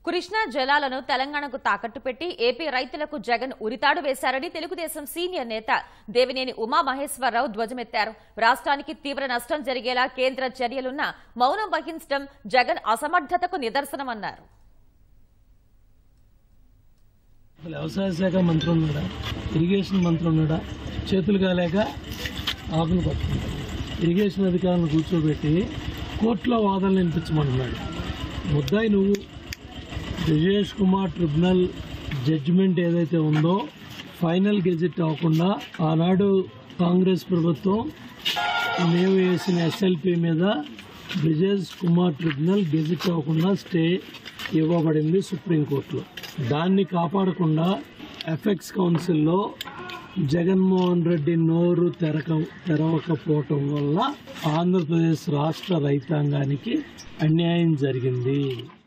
కృష్ణా జలాలను తెలంగాణకు తాకట్టు పెట్టి ఏపీ రైతులకు జగన్ ఉరితాడు వేశారని తెలుగుదేశం సీనియర్ నేత దేవినేని ఉమామహేశ్వరరావు ధ్వజమెత్తారు రాష్ట్రానికి తీవ్ర నష్టం జరిగేలా కేంద్ర చర్యలున్నా మౌనం వహించడం జగన్ అసమర్థతకు నిదర్శనమన్నారు అసలు వ్యవసాయ శాఖ మంత్రి ఉన్నాడా ఇరిగేషన్ మంత్రి ఉన్నాడా చేతులు కాలేక ఆకులు పట్టుకుంటాడు ఇరిగేషన్ అధికారులను కూర్చోబెట్టి కోర్టులో వాదనలు వినిపించమంటున్నాడు ముద్దాయి నువ్వు బ్రిజేష్ కుమార్ ట్రిబ్యునల్ జడ్జిమెంట్ ఏదైతే ఉందో ఫైనల్ గెజెట్ అవ్వకుండా ఆనాడు కాంగ్రెస్ ప్రభుత్వం మేము వేసిన ఎస్ఎల్పి మీద బ్రిజేష్ కుమార్ ట్రిబ్యునల్ గెజెట్ అవ్వకుండా స్టే ఇవ్వబడింది సుప్రీంకోర్టులో దాన్ని కాపాడకుండా ఎఫెక్స్ కౌన్సిల్లో జగన్మోహన్ రెడ్డి నోరు తెరక తెరవకపోవటం వల్ల ఆంధ్రప్రదేశ్ రాష్ట్ర రైతాంగానికి అన్యాయం జరిగింది